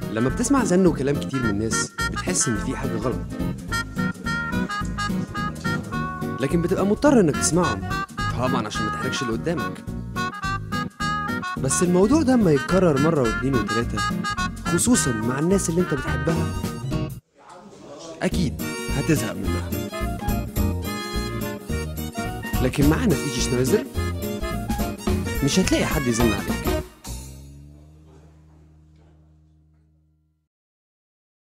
لما بتسمع زن وكلام كتير من الناس بتحس ان في حاجه غلط لكن بتبقى مضطر انك تسمعهم طبعا عشان ما تحرجش اللي قدامك بس الموضوع ده اما يتكرر مره واتنين وتلاته خصوصا مع الناس اللي انت بتحبها اكيد هتزهق منها لكن معانا في ايجي شنايزر مش هتلاقي حد يزن عليك